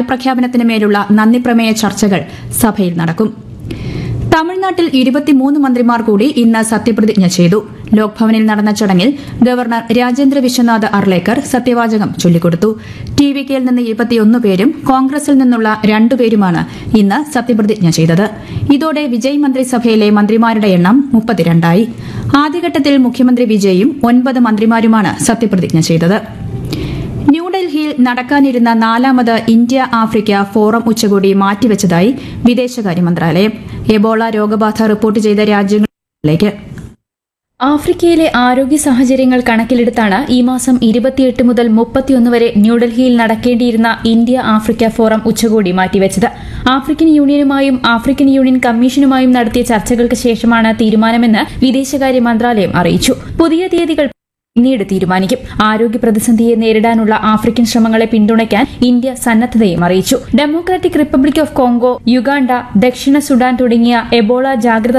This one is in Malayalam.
പ്രഖ്യാപനത്തിന് മേലുള്ള നന്ദിപ്രമേയ ചർച്ചകൾ സഭയിൽ നടക്കും തമിഴ്നാട്ടിൽ ഇരുപത്തിമൂന്ന് മന്ത്രിമാർ കൂടി ഇന്ന് സത്യപ്രതിജ്ഞ ചെയ്തു ലോക്ഭവനിൽ നടന്ന ചടങ്ങിൽ ഗവർണർ രാജേന്ദ്ര വിശ്വനാഥ് അർലേക്കർ സത്യവാചകം ചൊല്ലിക്കൊടുത്തു ടി വി കെയിൽ നിന്ന് ഇരുപത്തിയൊന്ന് പേരും കോൺഗ്രസിൽ നിന്നുള്ള രണ്ടുപേരുമാണ് ഇന്ന് സത്യപ്രതിജ്ഞ ചെയ്തത് ഇതോടെ വിജയ് മന്ത്രിസഭയിലെ മന്ത്രിമാരുടെ എണ്ണം മുപ്പത്തിരണ്ടായി ആദ്യഘട്ടത്തിൽ മുഖ്യമന്ത്രി വിജയും ഒൻപത് മന്ത്രിമാരുമാണ് സത്യപ്രതിജ്ഞ ചെയ്തത് ന്യൂഡൽഹിയിൽ നടക്കാനിരുന്ന നാലാമത് ഇന്ത്യ ആഫ്രിക്ക ഫോറം ഉച്ചകോടി മാറ്റിവെച്ചതായി വിദേശകാര്യ മന്ത്രാലയം എബോള രോഗബാധ റിപ്പോർട്ട് ചെയ്ത രാജ്യങ്ങളിലേക്ക് ആഫ്രിക്കയിലെ ആരോഗ്യ സാഹചര്യങ്ങൾ കണക്കിലെടുത്താണ് ഈ മാസം ഇരുപത്തിയെട്ട് മുതൽ മുപ്പത്തിയൊന്ന് വരെ ന്യൂഡൽഹിയിൽ നടക്കേണ്ടിയിരുന്ന ഇന്ത്യ ആഫ്രിക്ക ഫോറം ഉച്ചകോടി മാറ്റിവെച്ചത് ആഫ്രിക്കൻ യൂണിയനുമായും ആഫ്രിക്കൻ യൂണിയൻ കമ്മീഷനുമായും നടത്തിയ ചർച്ചകൾക്ക് ശേഷമാണ് തീരുമാനമെന്ന് വിദേശകാര്യ മന്ത്രാലയം അറിയിച്ചു പുതിയ തീയതികൾ പിന്നീട് തീരുമാനിക്കും ആരോഗ്യ പ്രതിസന്ധിയെ നേരിടാനുള്ള ആഫ്രിക്കൻ ശ്രമങ്ങളെ പിന്തുണയ്ക്കാൻ ഇന്ത്യ സന്നദ്ധതയും അറിയിച്ചു democratic republic of Congo Uganda ദക്ഷിണ സുഡാൻ തുടങ്ങിയ എബോള ജാഗ്രതാ